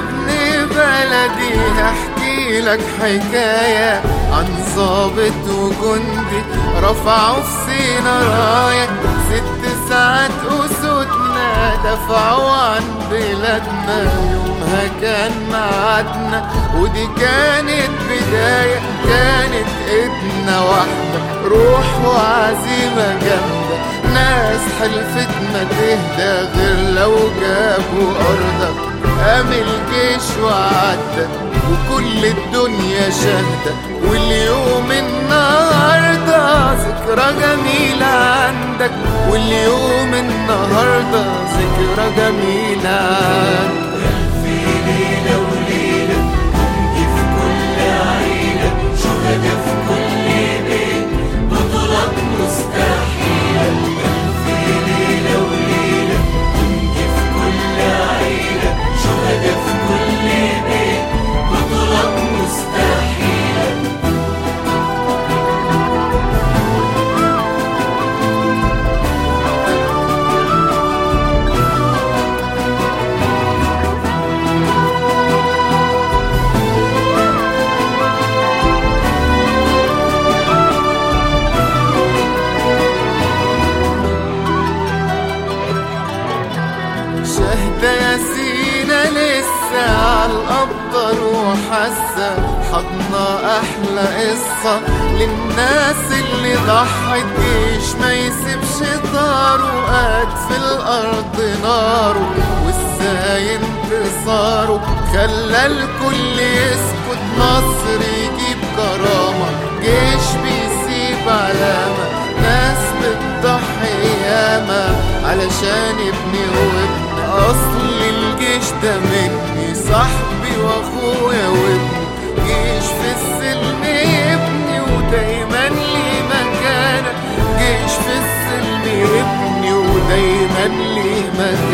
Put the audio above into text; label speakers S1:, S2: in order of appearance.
S1: ابن بلدي هحكي لك حكاية عن ضابط وجندي رفعوا في سينا راية ست ساعات أسودنا دفعوا عن بلادنا يومها كان معادنا ودي كانت بداية كانت ايدنا واحدة روح وعزيمة جامدة ناس حلفت ما تهدى غير لو جابوا أرضك قام الجيش وعدى وكل الدنيا شاهدة واليوم النهاردة ذكرى جميلة عندك واليوم النهاردة ذكرى جميلة عندك
S2: في ليلة وليلة نجي في كل عيلة شهداء في كل بيت بطولات مستحيلة في ليلة وليلة نجي في كل عيلة شهداء في كل بيت بطولات مستحيلة
S1: شهدة يا سينا لسه عالقبضة وحاسة حضنا أحلى قصة للناس اللي ضحت جيش ما يسيبش طاره قاد في الأرض ناره وازاي انتصاره خلى الكل يسكت مصر يجيب كرامة جيش بيسيب علامة ناس بتضحي ياما علشان ابني وابني اصل الجيش ده مني صاحبي واخويا وابني جيش في السلم يبني ودايما لي مكانة جيش في السلم يبني ودايما لي مكانة